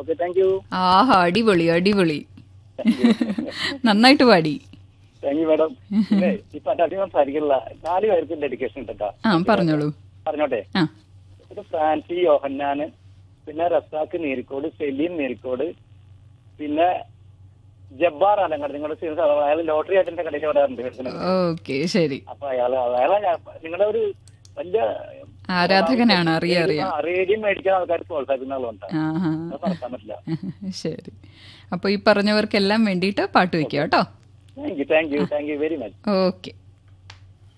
Okay thank you ആഹാ അടിപൊളി അടിപൊളി നന്നായിട്ട് പാടി താങ്ക് യു മാഡം പിന്നെ ഇപ്പൊ അധികം സംസാരിക്കില്ല നാല് പേർക്ക് ഡെഡിക്കേഷൻ ഉണ്ടോ ആ പറഞ്ഞോളൂ പറഞ്ഞോട്ടെ ആ ഇത് ഫ്രാൻസി യോഹന്നാന് പിന്നെ റസാക്ക് നീരിക്കോട് സെലീം നീരിക്കോട് പിന്നെ ജബ്ബാർ അലങ്ങട് നിങ്ങളുടെ സീനിയർ അയാൾ ലോട്ടറി ആയിട്ട് എന്റെ കടയിൽ വരാറുണ്ട് കേൾക്കുന്നത്. ഓക്കെ ശരി അപ്പൊ അയാൾ അയാളെ ഞാൻ- നിങ്ങളുടെ ഒരു വലിയ ആരാധകനാണ് അറിയാം അറിയാം റേഡിയോ മേടിക്കാൻ ആൾക്കാർ പ്രോത്സാഹിക്കുന്ന ആളുണ്ട് ആഹാ അത് പറക്കാൻ പറ്റില്ല ശരി അപ്പൊ ഈ പറഞ്ഞവർക്കെല്ലാം വേണ്ടിയിട്ട് പാട്ട് വെക്കാം കേട്ടോ thank you thank you thank you very much okay